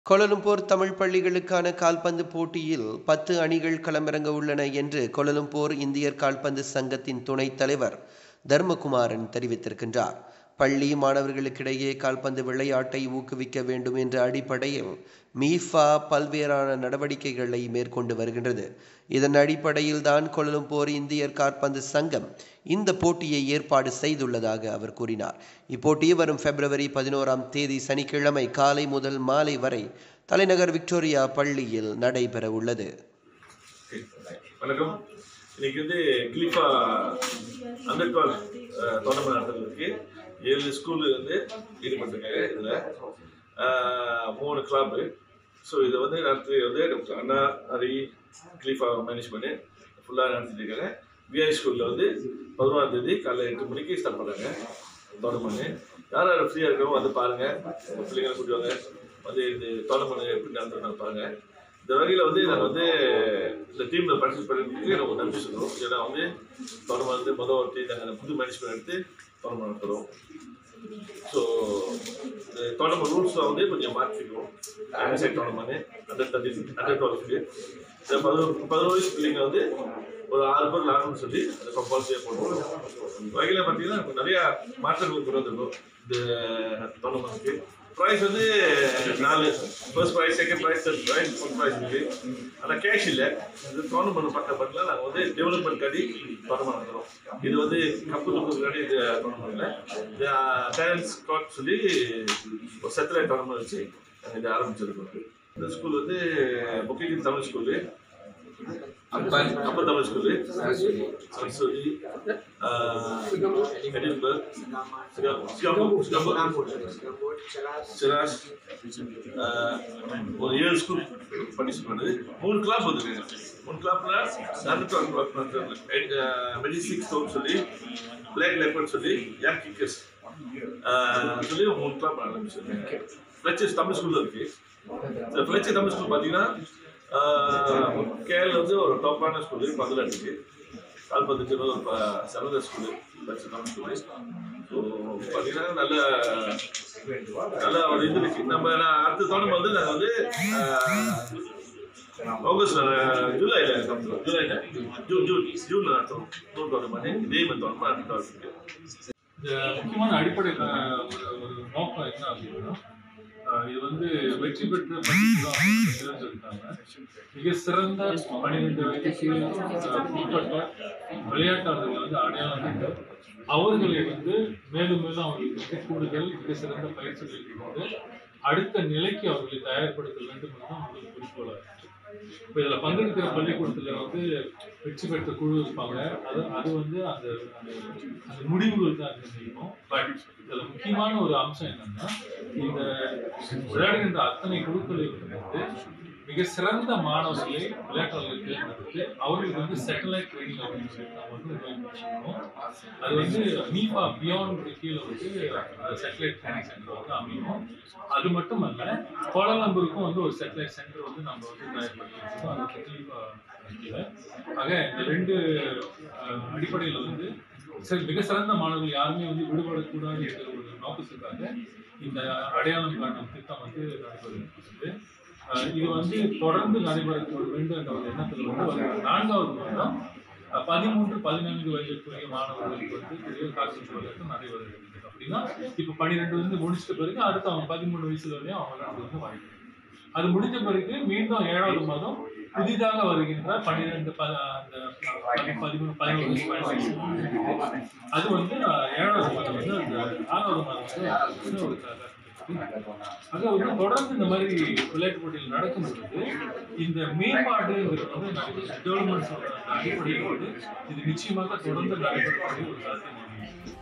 கோலலும்பூர் தமிழ் பள்ளிகளுக்கான கால்பந்து போட்டியில் பத்து அணிகள் களமிறங்க உள்ளன என்று கோலலும்பூர் இந்தியர் கால்பந்து சங்கத்தின் துணைத் தலைவர் தர்மகுமாரன் தெரிவித்திருக்கின்றார் பள்ளி மாணவர்களுக்கிடையே கால்பந்து விளையாட்டை ஊக்குவிக்க வேண்டும் என்ற அடிப்படையில் மீஃபா பல்வேறான நடவடிக்கைகளை மேற்கொண்டு வருகின்றது இதன் அடிப்படையில் தான் கோலலும்பூர் இந்தியர் கால்பந்து சங்கம் இந்த போட்டியை ஏற்பாடு செய்துள்ளதாக அவர் கூறினார் இப்போட்டி வரும் பிப்ரவரி பதினோராம் தேதி சனிக்கிழமை காலை முதல் மாலை வரை தலைநகர் விக்டோரியா பள்ளியில் நடைபெற உள்ளது வணக்கம் இன்னைக்கு வந்து கிளிஃபா அண்டர் டுவெல் டோர்னமெண்ட் நடந்துருக்கு ஏழு ஸ்கூலு வந்து ஈடுபட்டிருக்காங்க இதில் மூணு கிளப்பு ஸோ இதை வந்து நடத்தி வந்து டாக்டர் அண்ணா ஹரி கிளிஃபா மேனேஜ் பண்ணி ஃபுல்லாக நடத்திட்டு இருக்காங்க விஐ ஸ்கூலில் வந்து பதினொன்றாம் தேதி காலைல எட்டு மணிக்கு ஸ்டார்ட் பண்ணுறாங்க டோர்னமெண்ட்டு யார் யார் ஃப்ரீயாக இருக்கிறோம் வந்து பாருங்கள் உங்கள் பிள்ளைங்களை கூட்டி வாங்க வந்து இந்த டோர்னமெண்ட் எப்படி நடத்துறாங்க பாருங்கள் இந்த வகையில் வந்து நாங்கள் வந்து இந்த டீமில் பார்ட்டிசிபேட் பண்ணுறதுக்கு நம்ம நன்றி சொல்கிறோம் ஏன்னா வந்து டோர்னமெண்ட் வந்து மொதல் வாட்டி நாங்கள் புது மேனேஜ்மெண்ட் எடுத்து டோர்னமெண்ட் நடத்துகிறோம் ஸோ இந்த டோர்னமெண்ட் ரூல்ஸை வந்து கொஞ்சம் மாற்றிக்கிறோம் side tournament under thirty under டுவெல்த்துக்கு இந்த பதினோரு பதினோரு வயசு பிள்ளைங்க வந்து ஒரு ஆறு பேர் விளாடணும்னு சொல்லி அதை கம்பல்சரியாக போடுவோம் வகையில் பார்த்தீங்கன்னா இப்போ நிறையா மாற்றங்கள் கொண்டு வந்திருக்கோம் இந்த டோர்னமெண்ட்டுக்கு ப்ரைஸ் வந்து நாலு first prize second prize third prize fourth prize இருக்கு ஆனால் கேஷ் இல்லை இது டோர்னமெண்ட் பட்ட பட்டில் நாங்கள் வந்து டெவலப்மெண்ட் காடி டோர்னமெண்ட் நடத்துகிறோம் இது வந்து கப்பு தூக்குறதுக்காடி இது டோர்னமெண்ட்டில் இது பேரண்ட்ஸ் காட் சொல்லி ஒரு செட்டிலைட் டோர்னமெண்ட் வச்சு நாங்கள் இதை ஆரம்பிச்சிருக்கோம் இந்த ஸ்கூல் வந்து booking Tamil school upper Tamil school Saraswati Edinburgh Singapore Singapore சிராஸ் ஒரு ஏழு ஸ்கூல் பார்ட்டிசிபேட் பண்ணுது மூணு கிளாப் வந்துருக்காங்க மூணு கிளாப்ல மெஜிஸ்டிக் ஸ்டோன் சொல்லி பிளாக் லெப்பர்ட் சொல்லி யார் கிக்கர்ஸ் சொல்லி மூணு கிளாப் ஆரம்பிச்சிருக்காங்க ஃப்ளெச்சஸ் தமிழ் ஸ்கூலில் இருக்கு இந்த ஃப்ளெச்சர் தமிழ் ஸ்கூல் பார்த்தீங்கன்னா கேரள வந்து ஒரு டாப்பான ஸ்கூலு பதில் இருக்கு கால்பந்துக்கு ஒரு சிறந்த school Fletcher Tamil school so பார்த்தீங்கன்னா நல்ல நல்ல ஒரு இது இருக்கு நம்ம நான் அடுத்த தோணும் வந்து நாங்கள் வந்து ஆகஸ்ட் ஜூலைல நடத்துறோம் ஜூலைல ஜூன் ஜூன் ஜூன்ல நடத்துறோம் ஜூன் தோணும் இதே மாதிரி தோணும் அடுத்த இருக்கு இந்த முக்கியமான அடிப்படை அஹ், ஒரு ஒரு நோக்கம் என்ன அப்படின்னா அஹ், இது வந்து வெற்றி பெற்ற பள்ளிக்கூடம் தேர்ந்தெடுத்தாங்க மிக சிறந்த பன்னிரெண்டு வயதுக்கு அஹ், உட்பட்ட விளையாட்டாளர்களை வந்து அடையாளம் கண்டு அவர்களை வந்து மேலும் மேலும் அவர்களுக்கு வந்து கூடுதல் மிக சிறந்த பயிற்சிகளை கொடுத்து அடுத்த நிலைக்கு அவர்களை தயார்படுத்த வேண்டும் என்பதுதான் முதல் குறிக்கோளாக இருக்கு இப்போ இதில் பங்கெடுக்கிற பள்ளிக்கூடத்தில் வந்து வெற்றி பெற்ற குழு இருப்பாங்க அது அது வந்து அந்த அந்த- அந்த முடிவுகள் தான் நிர்ணயிக்கும் பட் இதில் முக்கியமான ஒரு அம்சம் என்னன்னா இந்த விளையாடுகின்ற அத்தனை குழுக்களை வந்து மிக சிறந்த மாணவர்களை விளையாட்டாளர்கள் தேர்ந்தெடுத்து அவர்களுக்கு வந்து சேட்டலைட் ட்ரைனிங் அப்படின்னு சொல்லி நம்ம வந்து உருவாக்கியிருக்கோம். அது வந்து மீபா பியாண்ட் கீழே வந்து அந்த சேட்டலைட் ட்ரைனிங் சென்டர் வந்து அமையும் அது மட்டும் அல்ல கோலாலம்பூருக்கும் வந்து ஒரு சேட்டலைட் சென்டர் வந்து நம்ம வந்து தயார்படுத்திருக்கோம் அது டெக்னிக்கா கீழே ஆக இந்த ரெண்டு அஹ், அடிப்படையில் வந்து சரி மிக சிறந்த மாணவர்கள் யாருமே வந்து விடுபடக்கூடாது என்ற ஒரு நோக்கத்துக்காக இந்த அடையாளம் காணும் திட்டம் வந்து நடைபெறுகிறது அஹ், இது வந்து தொடர்ந்து நடைபெற வேண்டும் என்ற ஒரு எண்ணத்தில் வந்து ஒரு நான்காவது மாதம் அஹ், பதிமூன்று பதினான்கு வயதுக்குரிய மாணவர்களுக்கு வந்து பெரிய காட்சி விளையாட்டு நடைபெறுகிறது அப்படின்னா இப்போ பன்னிரெண்டு வந்து முடிச்சிட்ட பிறகு அடுத்து அவங்க பதிமூணு வயசுல வரையும் அவங்க விளையாட்டு வந்து வாய்ப்பு இருக்கு. அது முடிஞ்ச பிறகு மீண்டும் ஏழாவது மாதம் புதிதாக வருகின்ற பன்னிரெண்டு ப அந்த பதி- பதிமூணு பதினோரு வயசு பையன் அது வந்து அஹ், ஏழாவது மாதம் வந்து அந்த ஆறாவது மாதம் வந்து அது வந்து ஒரு க- ஆக வந்து தொடர்ந்து இந்த மாதிரி விளையாட்டு போட்டிகள் நடக்கும் பொழுது இந்த மேம்பாடுங்கிறது வந்து டெவலப்மெண்ட் அடிப்படையில் வந்து இது நிச்சயமாக தொடர்ந்து நடைபெறக்கூடிய ஒரு சாத்தியம்